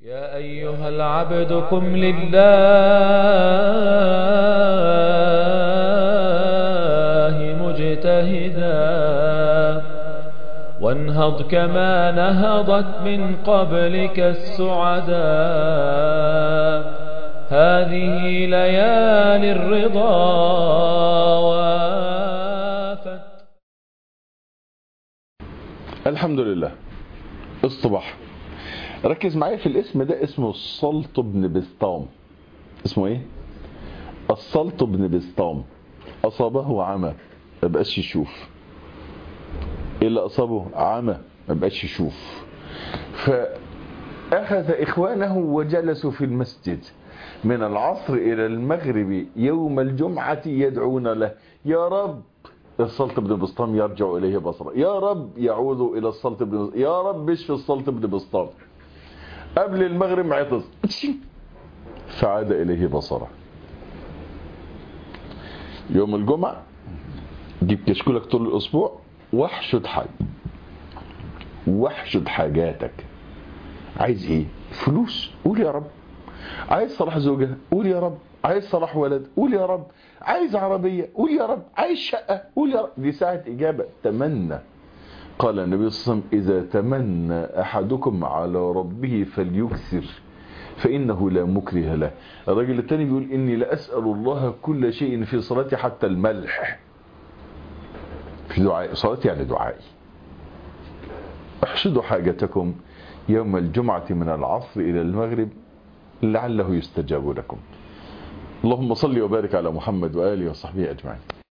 يا أيها العبد قم لله مجتهدا وانهض كما نهضت من قبلك السعدا هذه ليالي الرضا وافت الحمد لله الصباح ركز معايا في الاسم ده اسمه السلط بن بسطام اسمه ايه السلط بن بسطام اصابه عمى ما بقاش يشوف ايه اللي اصابه عمى ما بقاش يشوف فاخذ اخوانه وجلسوا في المسجد من العصر الى المغرب يوم الجمعه يدعون له يا رب السلط بن بسطام يرجع اليه بصره يا رب يعود الى السلط بن بسطام يا رب اشفي السلط بن بسطام قبل المغرب عطس فعاد اليه بصره يوم الجمعه جيب كشكولك طول الاسبوع واحشد حاجه واحشد حاجاتك عايز ايه فلوس قول يا رب عايز صلاح زوجة قول يا رب عايز صلاح ولد قول يا رب عايز عربية قول يا رب عايز شقة قول يا رب دي ساعة إجابة تمنى قال النبي صلى الله عليه وسلم إذا تمنى أحدكم على ربه فليكثر فإنه لا مكره له الراجل الثاني بيقول إني لأسأل الله كل شيء في صلاتي حتى الملح في دعاء صلاتي يعني دعائي احشدوا حاجتكم يوم الجمعة من العصر إلى المغرب لعله يستجاب لكم اللهم صل وبارك على محمد وآله وصحبه أجمعين